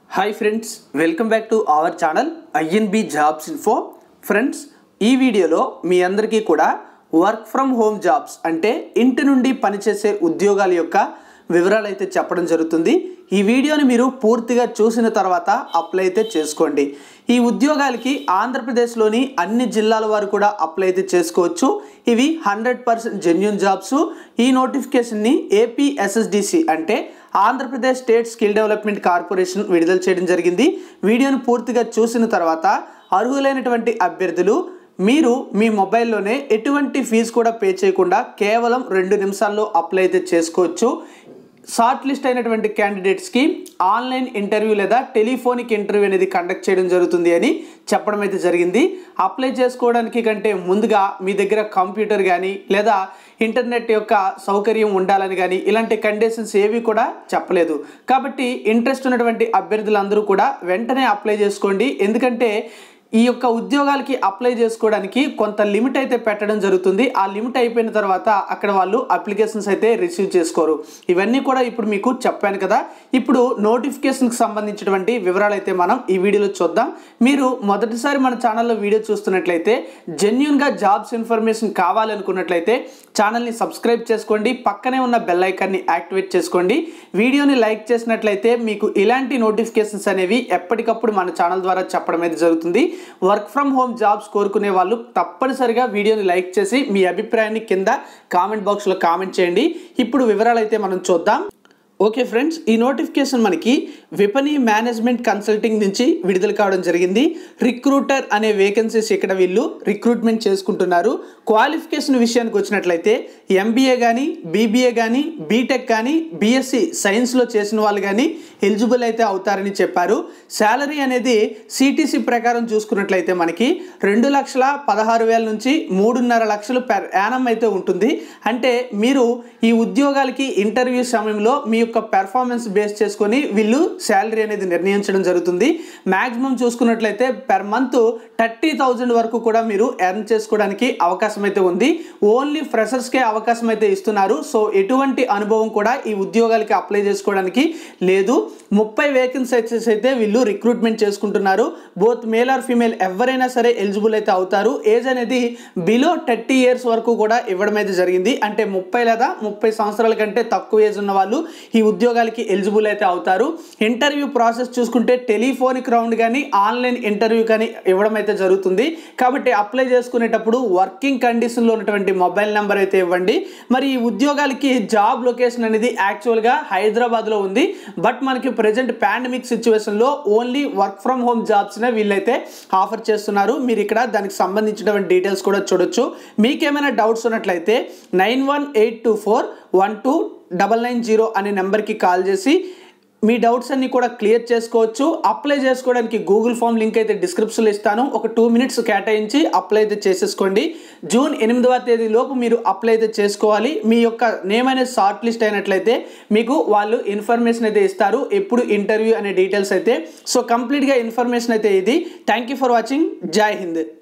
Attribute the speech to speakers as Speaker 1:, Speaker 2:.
Speaker 1: hi friends welcome back to our channel INB jobs info friends ఈ వీడియోలో మీ అందరికీ కూడా వర్క్ ఫ్రమ్ హోమ్ జాబ్స్ అంటే ఇంటి నుండి పనిచేసే ఉద్యోగాల యొక్క వివరాలు అయితే చెప్పడం జరుగుతుంది ఈ వీడియోని మీరు పూర్తిగా చూసిన తర్వాత అప్లై అయితే చేసుకోండి ఈ ఉద్యోగాలకి ఆంధ్రప్రదేశ్లోని అన్ని జిల్లాల వారు కూడా అప్లై అయితే చేసుకోవచ్చు ఇవి హండ్రెడ్ పర్సెంట్ జెన్యున్ జాబ్స్ ఈ నోటిఫికేషన్ని ఏపీ ఎస్ఎస్డిసి అంటే Andhra Pradesh state skill development corporation విడుదల చేయడం జరిగింది వీడియోను పూర్తిగా చూసిన తర్వాత అర్హులైనటువంటి అభ్యర్థులు మీరు మీ మొబైల్లోనే ఎటువంటి ఫీజు కూడా పే చేయకుండా కేవలం రెండు నిమిషాల్లో అప్లై అయితే చేసుకోవచ్చు షార్ట్ లిస్ట్ అయినటువంటి క్యాండిడేట్స్కి ఆన్లైన్ ఇంటర్వ్యూ లేదా టెలిఫోనిక్ ఇంటర్వ్యూ అనేది కండక్ట్ చేయడం జరుగుతుంది అని చెప్పడం అయితే జరిగింది అప్లై చేసుకోవడానికి కంటే ముందుగా మీ దగ్గర కంప్యూటర్ కానీ లేదా ఇంటర్నెట్ యొక్క సౌకర్యం ఉండాలని కానీ ఇలాంటి కండిషన్స్ ఏవి కూడా చెప్పలేదు కాబట్టి ఇంట్రెస్ట్ ఉన్నటువంటి అభ్యర్థులందరూ కూడా వెంటనే అప్లై చేసుకోండి ఎందుకంటే ఈ యొక్క ఉద్యోగాలకి అప్లై చేసుకోవడానికి కొంత లిమిట్ అయితే పెట్టడం జరుగుతుంది ఆ లిమిట్ అయిపోయిన తర్వాత అక్కడ వాళ్ళు అప్లికేషన్స్ అయితే రిసీవ్ చేసుకోరు ఇవన్నీ కూడా ఇప్పుడు మీకు చెప్పాను కదా ఇప్పుడు నోటిఫికేషన్కి సంబంధించినటువంటి వివరాలు అయితే మనం ఈ వీడియోలో చూద్దాం మీరు మొదటిసారి మన ఛానల్లో వీడియో చూస్తున్నట్లయితే జెన్యున్గా జాబ్స్ ఇన్ఫర్మేషన్ కావాలనుకున్నట్లయితే ఛానల్ని సబ్స్క్రైబ్ చేసుకోండి పక్కనే ఉన్న బెల్ ఐకాన్ని యాక్టివేట్ చేసుకోండి వీడియోని లైక్ చేసినట్లయితే మీకు ఇలాంటి నోటిఫికేషన్స్ అనేవి ఎప్పటికప్పుడు మన ఛానల్ ద్వారా చెప్పడం అయితే జరుగుతుంది వర్క్ ఫ్రమ్ హోమ్ జాబ్స్ కోరుకునే వాళ్ళు తప్పనిసరిగా వీడియోని లైక్ చేసి మీ అభిప్రాయాన్ని కింద కామెంట్ బాక్స్లో కామెంట్ చేయండి ఇప్పుడు వివరాలు అయితే మనం చూద్దాం ఓకే ఫ్రెండ్స్ ఈ నోటిఫికేషన్ మనకి విపణి మేనేజ్మెంట్ కన్సల్టింగ్ నుంచి విడుదల కావడం జరిగింది రిక్రూటర్ అనే వేకెన్సీస్ ఇక్కడ వీళ్ళు రిక్రూట్మెంట్ చేసుకుంటున్నారు క్వాలిఫికేషన్ విషయానికి వచ్చినట్లయితే ఎంబీఏ కానీ బీబీఏ కానీ బీటెక్ కానీ బీఎస్సీ సైన్స్లో చేసిన వాళ్ళు కానీ ఎలిజిబుల్ అయితే అవుతారని చెప్పారు శాలరీ అనేది సిటీసీ ప్రకారం చూసుకున్నట్లయితే మనకి రెండు లక్షల పదహారు వేల నుంచి మూడున్నర లక్షలు పెర్ యానం అయితే ఉంటుంది అంటే మీరు ఈ ఉద్యోగాలకి ఇంటర్వ్యూ సమయంలో మీ యొక్క పెర్ఫార్మెన్స్ బేస్ చేసుకొని వీళ్ళు శాలరీ అనేది నిర్ణయించడం జరుగుతుంది మ్యాక్సిమం చూసుకున్నట్లయితే పెర్ మంత్ థర్టీ థౌజండ్ వరకు కూడా మీరు ఎర్న్ చేసుకోవడానికి అవకాశం అయితే ఉంది ఓన్లీ ఫ్రెషర్స్కే అవకాశం అయితే ఇస్తున్నారు సో ఎటువంటి అనుభవం కూడా ఈ ఉద్యోగాలకి అప్లై చేసుకోవడానికి లేదు ముప్పై వేకెన్సీస్ అయితే వీళ్ళు రిక్రూట్మెంట్ చేసుకుంటున్నారు బోత్ మేల్ ఆర్ ఫీమేల్ ఎవరైనా సరే ఎలిజిబుల్ అయితే అవుతారు ఏజ్ అనేది బిలో థర్టీ ఇయర్స్ వరకు కూడా ఇవ్వడం అయితే జరిగింది అంటే ముప్పై లేదా ముప్పై సంవత్సరాల కంటే తక్కువ ఏజ్ ఉన్న వాళ్ళు ఈ ఉద్యోగాలకి ఎలిజిబుల్ అయితే అవుతారు ఇంటర్వ్యూ ప్రాసెస్ చూసుకుంటే టెలిఫోనిక్ రౌండ్ కానీ ఆన్లైన్ ఇంటర్వ్యూ కానీ ఇవ్వడం అయితే జరుగుతుంది కాబట్టి అప్లై చేసుకునేటప్పుడు వర్కింగ్ కండిషన్లో ఉన్నటువంటి మొబైల్ నెంబర్ అయితే ఇవ్వండి మరి ఈ ఉద్యోగాలకి జాబ్ లొకేషన్ అనేది యాక్చువల్గా హైదరాబాద్లో ఉంది బట్ మనకి ప్రజెంట్ పాండమిక్ సిచ్యువేషన్లో ఓన్లీ వర్క్ ఫ్రమ్ హోమ్ జాబ్స్నే వీళ్ళైతే ఆఫర్ చేస్తున్నారు మీరు ఇక్కడ దానికి సంబంధించినటువంటి డీటెయిల్స్ కూడా చూడొచ్చు మీకేమైనా డౌట్స్ ఉన్నట్లయితే nine one eight two four one two double nine zero అనే నెంబర్కి కాల్ చేసి మీ డౌట్స్ అన్ని కూడా క్లియర్ చేసుకోవచ్చు అప్లై చేసుకోవడానికి గూగుల్ ఫామ్ లింక్ అయితే డిస్క్రిప్షన్లో ఇస్తాను ఒక టూ మినిట్స్ కేటాయించి అప్లై అయితే చేసేసుకోండి జూన్ ఎనిమిదవ తేదీ లోపు మీరు అప్లై అయితే చేసుకోవాలి మీ యొక్క నేమ్ అనేది షార్ట్ లిస్ట్ అయినట్లయితే మీకు వాళ్ళు ఇన్ఫర్మేషన్ అయితే ఇస్తారు ఎప్పుడు ఇంటర్వ్యూ అనే డీటెయిల్స్ అయితే సో కంప్లీట్గా ఇన్ఫర్మేషన్ అయితే ఇది థ్యాంక్ యూ ఫర్ వాచింగ్ జై హింద్